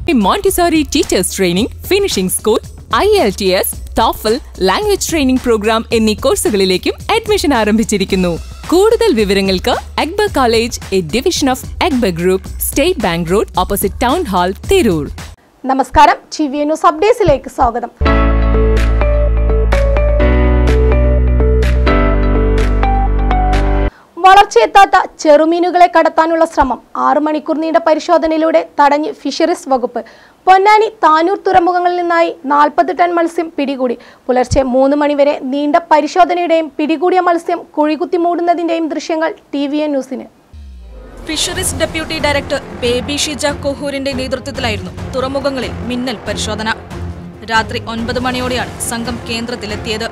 Montessori teachers training finishing school I L T S TOEFL language training program എന്നീ കോഴ്സുകളിലേക്കും admission ആരംഭിച്ചിരിക്കുന്നു കൂടുതൽ വിവരങ്ങൾക്ക് Akbar college A division of Akbar group State Bank road opposite town hall Tirur നമസ്കാരം T V news അപ്ഡേറ്റ്സിലേക്ക് സ്വാഗതം വളർച്ചയെത്താത്ത ചെറുമീനുകളെ കടത്താനുള്ള ശ്രമം ആറു മണിക്കൂർ നീണ്ട പരിശോധനയിലൂടെ തടഞ്ഞ് ഫിഷറീസ് വകുപ്പ് പൊന്നാനി താനൂർ തുറമുഖങ്ങളിൽ നിന്നായി നാൽപ്പത് ടൺ മത്സ്യം പിടികൂടി പുലർച്ചെ മൂന്ന് മണിവരെ നീണ്ട പരിശോധനയുടെയും പിടികൂടിയ മത്സ്യം കുഴികുത്തി മൂടുന്നതിന്റെയും ദൃശ്യങ്ങൾ ടി വി എൻ ന്യൂസിന് fisheries deputy director Baby Shija കൊഹൂരിന്റെ നേതൃത്വത്തിലായിരുന്നു തുറമുഖങ്ങളിൽ മിന്നൽ പരിശോധന രാത്രി ഒൻപത് മണിയോടെയാണ് സംഘം കേന്ദ്രത്തിലെത്തിയത്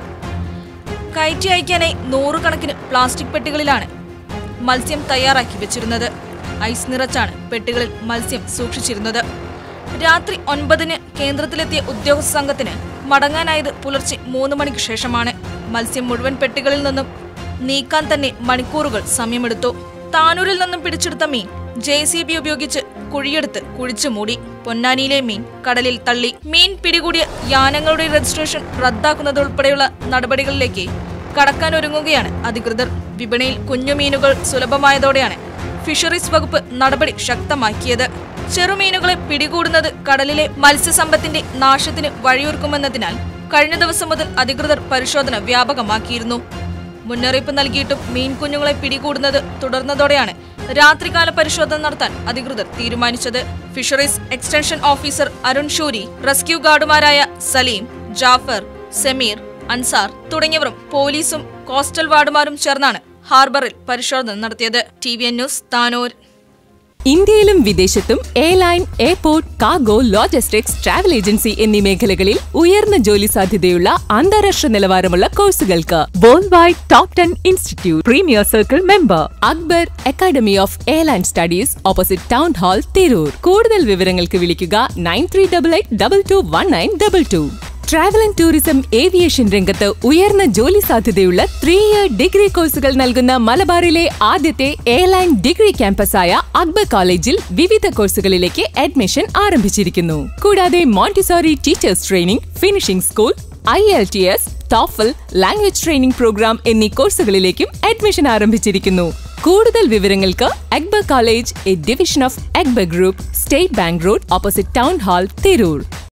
കയറ്റി അയക്കാനായി നൂറുകണക്കിന് പ്ലാസ്റ്റിക് പെട്ടികളിലാണ് മത്സ്യം തയ്യാറാക്കി വെച്ചിരുന്നത് ഐസ് നിറച്ചാണ് പെട്ടികളിൽ മത്സ്യം സൂക്ഷിച്ചിരുന്നത് രാത്രി ഒൻപതിന് കേന്ദ്രത്തിലെത്തിയ ഉദ്യോഗസ്ഥ സംഘത്തിന് മടങ്ങാനായത് പുലർച്ചെ മൂന്ന് മണിക്ക് ശേഷമാണ് മത്സ്യം മുഴുവൻ പെട്ടികളിൽ നിന്നും നീക്കാൻ തന്നെ മണിക്കൂറുകൾ സമയമെടുത്തു താനൂരിൽ നിന്നും പിടിച്ചെടുത്ത മീൻ ജെ സി ബി ഉപയോഗിച്ച് കുഴിയെടുത്ത് കുഴിച്ചു മൂടി പൊന്നാനിയിലെ മീൻ കടലിൽ തള്ളി മീൻ പിടികൂടിയ യാനങ്ങളുടെ രജിസ്ട്രേഷൻ റദ്ദാക്കുന്നതുൾപ്പെടെയുള്ള നടപടികളിലേക്ക് കടക്കാനൊരുങ്ങുകയാണ് അധികൃതർ വിപണിയിൽ കുഞ്ഞുമീനുകൾ സുലഭമായതോടെയാണ് ഫിഷറീസ് വകുപ്പ് നടപടി ശക്തമാക്കിയത് ചെറുമീനുകളെ പിടികൂടുന്നത് കടലിലെ മത്സ്യസമ്പത്തിന്റെ നാശത്തിന് വഴിയൊരുക്കുമെന്നതിനാൽ കഴിഞ്ഞ ദിവസം മുതൽ അധികൃതർ പരിശോധന വ്യാപകമാക്കിയിരുന്നു മുന്നറിയിപ്പ് നൽകിയിട്ടും മീൻ കുഞ്ഞുങ്ങളെ പിടികൂടുന്നത് തുടർന്നതോടെയാണ് രാത്രികാല പരിശോധന നടത്താൻ അധികൃതർ തീരുമാനിച്ചത് fisheries extension officer Arun Shoori rescue ഗാർഡുമാരായ സലീം ജാഫർ സെമീർ അൻസാർ തുടങ്ങിയവരും പോലീസും കോസ്റ്റൽ വാർഡുമാരും ചേർന്നാണ് ഹാർബറിൽ പരിശോധന നടത്തിയത് T V N news Tanur ഇന്ത്യയിലും വിദേശത്തും airline airport cargo logistics travel agency എന്നീ മേഖലകളിൽ ഉയർന്ന ജോലി സാധ്യതയുള്ള അന്താരാഷ്ട്ര നിലവാരമുള്ള കോഴ്സുകൾക്ക് world wide top ten institute premier circle member Akbar academy of airline studies opposite town hall Tirur കൂടുതൽ വിവരങ്ങൾക്ക് വിളിക്കുക nine three double eight double to one nine double two travel and tourism aviation രംഗത്ത് ഉയർന്ന ജോലി സാധ്യതയുള്ള ത്രീ ഇയർ ഡിഗ്രി കോഴ്സുകൾ നൽകുന്ന മലബാറിലെ ആദ്യത്തെ എയർലൈൻ ഡിഗ്രി ക്യാമ്പസായ അക്ബർ കോളേജിൽ വിവിധ കോഴ്സുകളിലേക്ക് അഡ്മിഷൻ ആരംഭിച്ചിരിക്കുന്നു കൂടാതെ Montessori teachers training finishing school I L T S TOEFL language training program എന്നീ കോഴ്സുകളിലേക്കും അഡ്മിഷൻ ആരംഭിച്ചിരിക്കുന്നു കൂടുതൽ വിവരങ്ങൾക്ക് Akbar college A division of Akbar group State Bank road opposite town hall Tirur